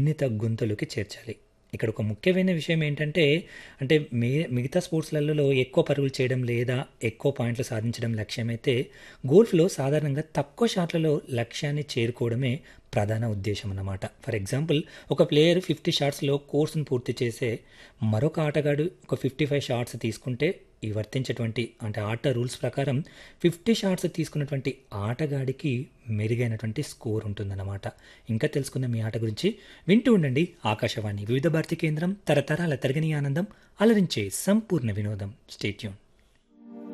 నిర్ణీత గొంతులోకి చేర్చాలి ఇక్కడ ఒక ముఖ్యమైన విషయం ఏంటంటే అంటే మి మిగతా స్పోర్ట్స్లలో ఎక్కువ పరుగులు చేయడం లేదా ఎక్కువ పాయింట్లు సాధించడం లక్ష్యమైతే గోల్ఫ్లో సాధారణంగా తక్కువ షాట్లలో లక్ష్యాన్ని చేరుకోవడమే ప్రధాన ఉద్దేశం అన్నమాట ఫర్ ఎగ్జాంపుల్ ఒక ప్లేయర్ ఫిఫ్టీ షాట్స్లో కోర్సును పూర్తి చేసే మరొక ఆటగాడు ఒక ఫిఫ్టీ ఫైవ్ షాట్స్ తీసుకుంటే ఈ వర్తించేటువంటి అంటే ఆట రూల్స్ ప్రకారం ఫిఫ్టీ షాట్స్ తీసుకున్నటువంటి ఆటగాడికి మెరుగైనటువంటి స్కోర్ ఉంటుందన్నమాట ఇంకా తెలుసుకుందాం మీ ఆట గురించి వింటూ ఉండండి ఆకాశవాణి వివిధ భారతి కేంద్రం తరతరాల తరగని ఆనందం అలరించే సంపూర్ణ వినోదం స్టేట్యూన్